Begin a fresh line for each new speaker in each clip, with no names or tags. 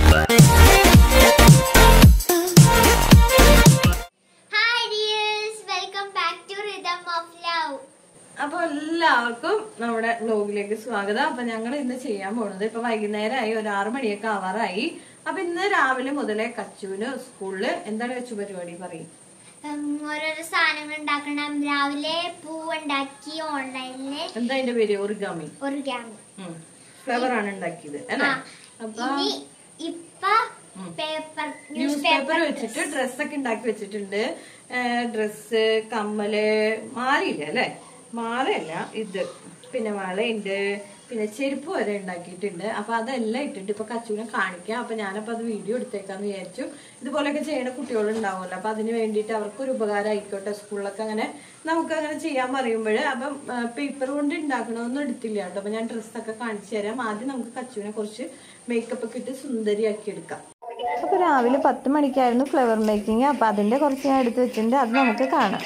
Hi dears welcome back to rhythm of love
അപ്പൊ എല്ലാവർക്കും നമ്മുടെ വ്ലോഗിലേക്ക് സ്വാഗതം അപ്പൊ ഞങ്ങൾ ഇന്ന് ചെയ്യാൻ പോണത് ഇപ്പൊ വൈകുന്നേരമായി ഒരു ആറു മണിയൊക്കെ ആവാറായി അപ്പൊ ഇന്ന് രാവിലെ മുതലേ കച്ചുവിന് സ്കൂളില് എന്താണ് കച്ചു പരിപാടി പറയും
ഓരോരോ സാധനങ്ങൾ ഉണ്ടാക്കണം രാവിലെ പൂവ് ഉണ്ടാക്കി ഓൺലൈനില്
എന്താ അതിന്റെ പേര് ഒറിഗാമി
ഒരു ഗ്യാങ്
ഫ്ലവർ ആണ് ഉണ്ടാക്കിയത് അല്ലേ അപ്പൊ
ഇനി ഇപ്പ പേപ്പർ
ന്യൂസ് പേപ്പർ വെച്ചിട്ട് ഡ്രസ്സൊക്കെ ഉണ്ടാക്കി വെച്ചിട്ടുണ്ട് ഡ്രസ്സ് കമ്മല് മാലയില്ല അല്ലെ മാലയല്ല ഇത് പിന്നെ വളയുണ്ട് പിന്നെ ചെരുപ്പ് വരെ ഉണ്ടാക്കിയിട്ടുണ്ട് അപ്പൊ അതെല്ലാം ഇട്ടിട്ട് ഇപ്പൊ കച്ചൂനെ കാണിക്കാം അപ്പൊ ഞാനപ്പോ അത് വീഡിയോ എടുത്തേക്കാന്ന് വിചാരിച്ചു ഇതുപോലെയൊക്കെ ചെയ്യുന്ന കുട്ടികൾ ഉണ്ടാവുമല്ലോ അപ്പൊ അതിന് വേണ്ടിയിട്ട് അവർക്ക് ഒരു ഉപകാരം ആയിക്കോട്ടെ സ്കൂളിലൊക്കെ അങ്ങനെ നമുക്ക് അങ്ങനെ ചെയ്യാൻ പറയുമ്പോൾ അപ്പം പേപ്പർ കൊണ്ട് ഉണ്ടാക്കണമെന്നും എടുത്തില്ല കേട്ടോ അപ്പൊ ഞാൻ ഡ്രസ്സൊക്കെ കാണിച്ചു തരാം ആദ്യം നമുക്ക് കച്ചൂനെ കുറച്ച് മേക്കപ്പ് ഒക്കെ ഇട്ട് സുന്ദരിയാക്കി എടുക്കാം അപ്പൊ രാവിലെ പത്ത് മണിക്കായിരുന്നു ഫ്ലവർ മേക്കിംഗ് അപ്പൊ അതിന്റെ കുറച്ച് ഞാൻ എടുത്ത് വെച്ചിട്ടുണ്ട് അത് നമുക്ക് കാണാം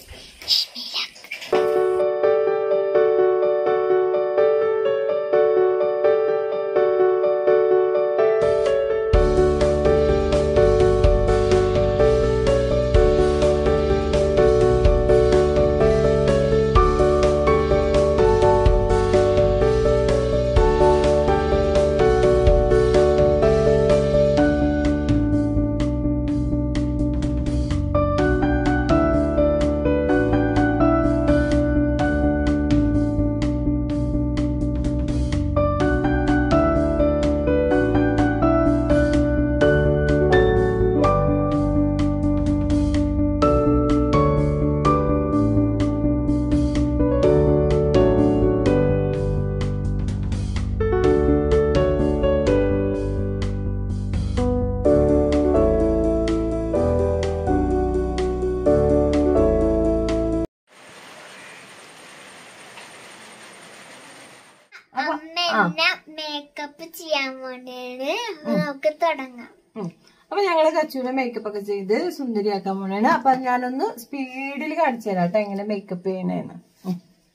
അമ്മ എന്നെ മേക്കപ്പ് ചെയ്യാൻ വേണ്ടിയാണ് നമുക്ക് തുടങ്ങാം
ഉം. അപ്പൊ ഞങ്ങള് കച്ചൂനെ മേക്കപ്പ് ഒക്കെ ചെയ്ത് സുന്ദരിയാക്കാൻ പോണാണ് അപ്പൊ ഞാനൊന്ന് സ്പീഡിൽ കാണിച്ചു തരാം കേട്ടോ എങ്ങനെ മേക്കപ്പ് ചെയ്യണേന്ന് ഉം.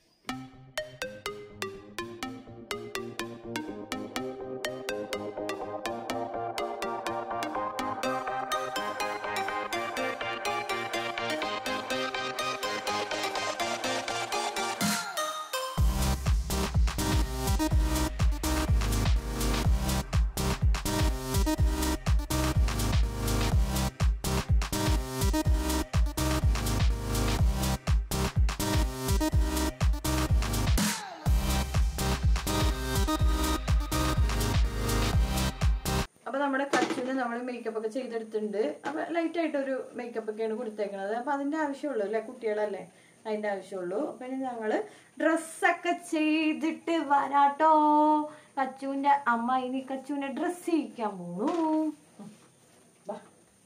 അപ്പൊ നമ്മുടെ കച്ചുവിന് നമ്മൾ മേക്കപ്പ് ഒക്കെ ചെയ്തെടുത്തിട്ടുണ്ട് അപ്പൊ ലൈറ്റ് ആയിട്ട് ഒരു മേക്കപ്പ് ഒക്കെയാണ് കൊടുത്തേക്കണത് അപ്പൊ അതിന്റെ ആവശ്യമുള്ളൂ അല്ലെ കുട്ടികളല്ലേ അതിന്റെ ആവശ്യമുള്ളൂ പിന്നെ ഞങ്ങള് ഡ്രസ്സൊക്കെ ചെയ്തിട്ട് വരാട്ടോ കച്ചുവിന്റെ അമ്മ ഇനി കച്ചുവിന്റെ ഡ്രസ്സ് ചെയ്യിക്കാൻ പോണു ഉം. വാ.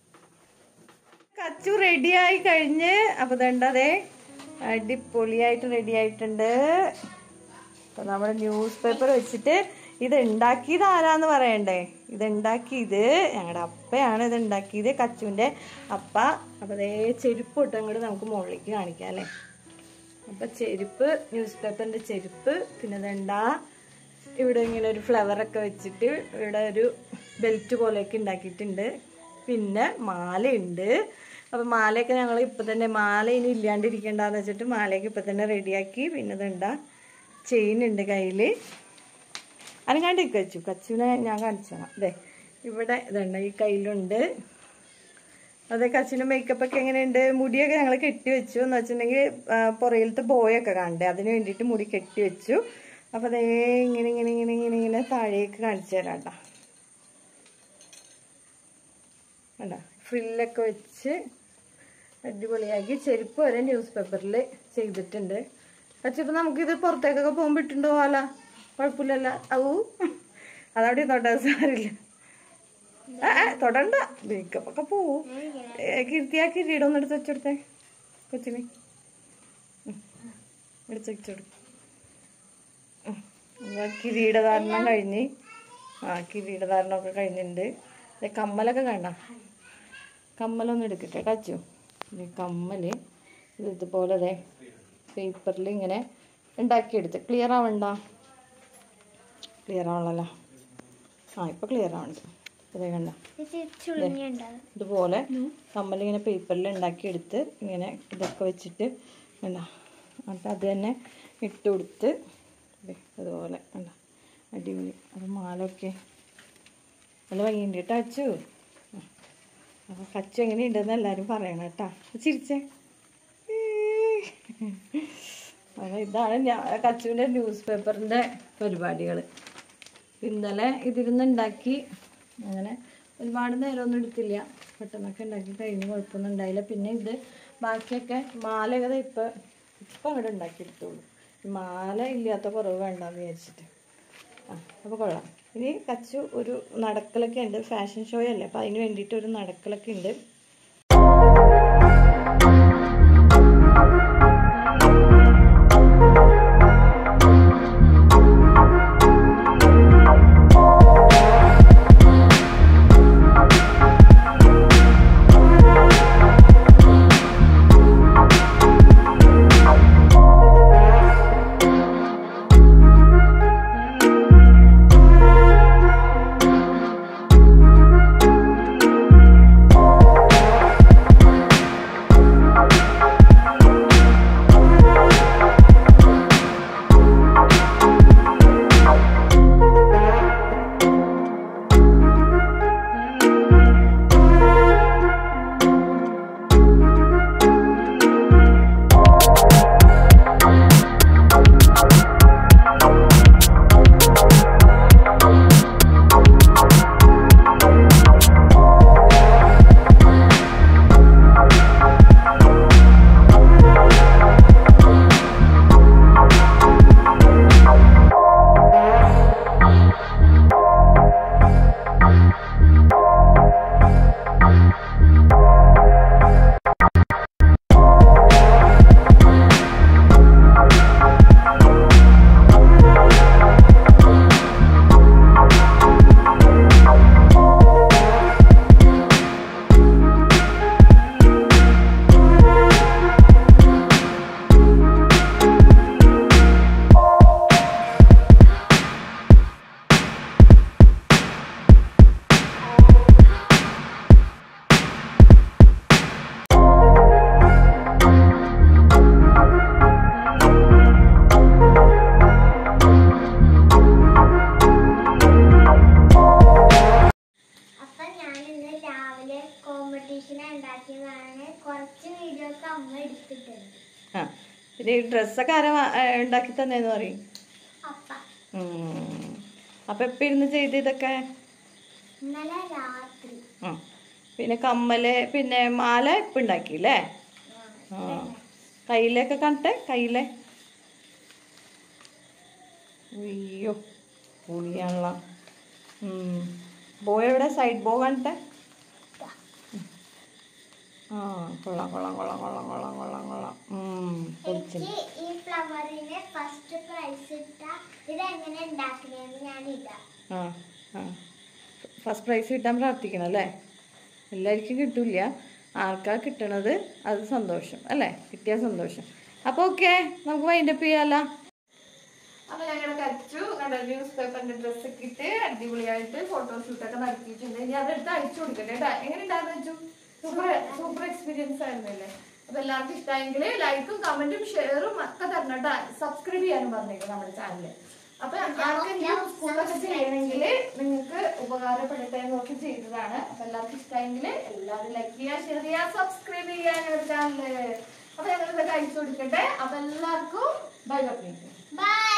കച്ചു റെഡിയായി കഴിഞ്ഞ് അപ്പൊ ദണ്ടതേ അടിപൊളിയായിട്ട് റെഡി ആയിട്ടുണ്ട് അപ്പൊ നമ്മുടെ ന്യൂസ് പേപ്പർ വെച്ചിട്ട് ഇത് ഉണ്ടാക്കിയത് ആരാന്ന് പറയണ്ടേ ഇത് ഉണ്ടാക്കിയത് ഞങ്ങളുടെ അപ്പയാണ് ഇത് ഉണ്ടാക്കിയത് കച്ചുവിന്റെ അപ്പ അപ്പൊ അതേ ചെരുപ്പ് ഇട്ട് അങ്ങോട്ട് നമുക്ക് മുകളിലേക്ക് കാണിക്കാം അല്ലേ അപ്പൊ ചെരുപ്പ് ന്യൂസ് പേപ്പറിന്റെ ചെരുപ്പ് പിന്നെ ഇതെണ്ടാ ഇവിടെ ഇങ്ങനെ ഒരു ഫ്ലവർ ഒക്കെ വെച്ചിട്ട് ഇവിടെ ഒരു ബെൽറ്റ് പോലെയൊക്കെ ഉണ്ടാക്കിയിട്ടുണ്ട് പിന്നെ മാലയുണ്ട് അപ്പൊ മാലയൊക്കെ ഞങ്ങൾ ഇപ്പൊ തന്നെ മാല ഇനി ഇല്ലാണ്ടിരിക്കണ്ടെന്ന് വെച്ചിട്ട് മാലയൊക്കെ ഇപ്പൊ തന്നെ റെഡിയാക്കി പിന്നെ ഇതെണ്ടാ ചെയിൻ ഉണ്ട് കയ്യില് അനങ്ങാണ്ട് കച്ചു കച്ചുവിനെ ഞാൻ കാണിച്ചു തരാം അതെ ഇവിടെ ഇതുണ്ട് ഈ കയ്യിലുണ്ട് അതെ കച്ചിന് മേക്കപ്പ് ഒക്കെ എങ്ങനെയുണ്ട് മുടിയൊക്കെ ഞങ്ങൾ കെട്ടി വെച്ചു എന്ന് വെച്ചിട്ടുണ്ടെങ്കിൽ പുറയിലത്തെ ബോയൊക്കെ കാണണ്ടേ അതിന് വേണ്ടിയിട്ട് മുടി കെട്ടി വെച്ചു അപ്പൊ അതേ ഇങ്ങനെ ഇങ്ങനെ ഇങ്ങനെ ഇങ്ങനെ ഇങ്ങനെ താഴേക്ക് കാണിച്ചു തരാം കേട്ടോ കണ്ട ഫ്രില്ലൊക്കെ വെച്ച് അടിപൊളിയാക്കി ചെരുപ്പ് വരെ ന്യൂസ് പേപ്പറിൽ ചെയ്തിട്ടുണ്ട് പക്ഷെ ഇപ്പൊ നമുക്കിത് പുറത്തേക്കൊക്കെ പോകുമ്പോൾ ഇട്ടുണ്ടോ പോല കുഴപ്പമില്ലല്ല ഔ അതവിടെ തൊട്ടാ സാരില്ല ആ ആ, തൊടണ്ട മേക്കപ്പ് ഒക്കെ പോവും ഏ, കീർത്തിയാ കിരീടം ഒന്ന് എടുത്ത് വെച്ചെടുത്തേ കൊച്ചിന് ഉം. എടുത്ത് വെച്ചെടു കിരീടധാരണം കഴിഞ്ഞ് ആ കിരീടധാരണമൊക്കെ കഴിഞ്ഞിട്ടുണ്ട് ദേ കമ്മലൊക്കെ കണ്ട കമ്മലൊന്നും എടുക്കട്ടെ കച്ചു ഇത് കമ്മല് ഇത് ഇതുപോലെ ദേ പേപ്പറിൽ ഇങ്ങനെ ഉണ്ടാക്കിയെടുത്ത് ക്ലിയർ ആവണ്ട ക്ലിയർ ആവണല്ലോ ആ ഇപ്പം ക്ലിയർ ആവണ്ട് അതേ കണ്ട
ചുളുങ്ങിയുണ്ടാവും
ഇതുപോലെ കമ്മലിങ്ങനെ പേപ്പറിൽ ഉണ്ടാക്കിയെടുത്ത് ഇങ്ങനെ ഇതൊക്കെ വെച്ചിട്ട് കണ്ട എന്നിട്ട് അത് തന്നെ ഇട്ട് കൊടുത്ത് ദേ അതുപോലെ കണ്ട അടിപൊളി അത് മാലൊക്കെ നല്ല ഭംഗിയുണ്ട് കേട്ടോ അച്ചു അപ്പോൾ കച്ചു എങ്ങനെയുണ്ടെന്ന് എല്ലാവരും പറയണം കേട്ടോ ചിരിച്ചേ അപ്പോൾ ഇതാണ് ഞാൻ കച്ചുവിൻ്റെ ന്യൂസ് പേപ്പറിൻ്റെ പരിപാടികൾ ഇന്നലെ ഇതിരുന്ന് ഉണ്ടാക്കി അങ്ങനെ ഒരുപാട് നേരമൊന്നും എടുത്തില്ല പെട്ടെന്നൊക്കെ ഉണ്ടാക്കി കഴിഞ്ഞ് കുഴപ്പമൊന്നും ഉണ്ടായില്ല പിന്നെ ഇത് ബാക്കിയൊക്കെ മാലയൊക്കെ ഇപ്പം ഇപ്പം അങ്ങോട്ട് ഉണ്ടാക്കിയെടുത്തോളൂ ഈ മാല ഇല്ലാത്ത കുറവ് വേണ്ടാന്ന് വിചാരിച്ചിട്ട് ആ അപ്പോൾ കൊള്ളാം ഇനി കച്ചു ഒരു നടക്കലൊക്കെ ഉണ്ട് ഫാഷൻ ഷോ അല്ലേ അപ്പോൾ അതിന് വേണ്ടിയിട്ട് ഒരു നടക്കലൊക്കെ ഉണ്ട്
അപ്പൊ ഞാൻ ഇന്ന് രാവിലെ കോമ്പറ്റീഷൻ ഉണ്ടാക്കിയതാണ് കുറച്ച് വീഡിയോസ് അമ്മ എടുത്തിട്ടുണ്ട്
ആ പിന്നെ ഈ ഡ്രസ്സൊക്കെ ആരാ വാ- ഏ, ഉണ്ടാക്കി തന്നേന്ന് പറയും
അപ്പ
അപ്പം എപ്പോൾ ഇരുന്ന് ചെയ്ത് ഇതൊക്കെ
ഇന്നലെ രാത്രി
ആ പിന്നെ കമ്മല് പിന്നെ മാല ഇപ്പം ഉണ്ടാക്കിയില്ലേ ആ കയ്യിലൊക്കെ കണ്ടേ കയ്യിലെ അയ്യോ പൊളിയാണല്ലോ ബോ എവിടെ സൈഡ് ബോ കണ്ടേ ആ കൊള്ളാം കൊള്ളാം കൊള്ളാം കൊള്ളാം കൊള്ളാം കൊള്ളാം കൊള്ളാം ഉം, പൊളിച്ചു
എനിക്ക് ഈ ഫ്ലവറിന് ഫസ്റ്റ് പ്രൈസ് ഇട്ട ഇതെങ്ങനെ ഉണ്ടാക്കണേന്ന് ഞാൻ ഇടാം
ആ ആ ഫസ്റ്റ് പ്രൈസ് കിട്ടാൻ പ്രാർത്ഥിക്കണം അല്ലേ എല്ലാവർക്കും കിട്ടില്ല ആർക്കാ കിട്ടണത് അത് സന്തോഷം അല്ലേ കിട്ടിയ സന്തോഷം അപ്പോൾ ഓക്കെ നമുക്ക് വൈൻഡപ്പ് ചെയ്യാമല്ലോ അപ്പൊ ഞങ്ങളുടെ കച്ചു കണ്ട ന്യൂസ് പേപ്പറിന്റെ ഡ്രസ് ഒക്കെ ഇട്ട് അടിപൊളിയായിട്ട് ഫോട്ടോഷൂട്ടൊക്കെ നടത്തിയിട്ടുണ്ട് ഇനി അതെടുത്ത് അയച്ചു കൊടുക്കട്ടെ കേട്ടോ എങ്ങനെ ഉണ്ടായിരുന്നു അച്ചു സൂപ്പർ സൂപ്പർ എക്സ്പീരിയൻസ് ആയിരുന്നല്ലേ അപ്പൊ എല്ലാവർക്കും ഇഷ്ടമായെങ്കിൽ ലൈക്കും കമന്റും ഷെയറും ഒക്കെ തരണം കേട്ടോ സബ്സ്ക്രൈബ് ചെയ്യാനും പറഞ്ഞേക്കും നമ്മുടെ ചാനല് അപ്പൊ ആർക്കെങ്കിലും സ്കൂളൊക്കെ ചെയ്യണമെങ്കിൽ നിങ്ങൾക്ക് ഉപകാരപ്പെടട്ടെ എന്ന് നോക്കി ചെയ്തതാണ് അപ്പൊ എല്ലാവർക്കും ഇഷ്ടമായെങ്കിൽ എല്ലാവരും ലൈക്ക് ചെയ്യുക ഷെയർ ചെയ്യുക സബ്സ്ക്രൈബ് ചെയ്യുക ഞങ്ങളുടെ ചാനല് അപ്പൊ ഞങ്ങൾ ഇതൊക്കെ അയച്ചു കൊടുക്കട്ടെ അപ്പൊ എല്ലാവർക്കും ബൈ ബൈ
ബൈ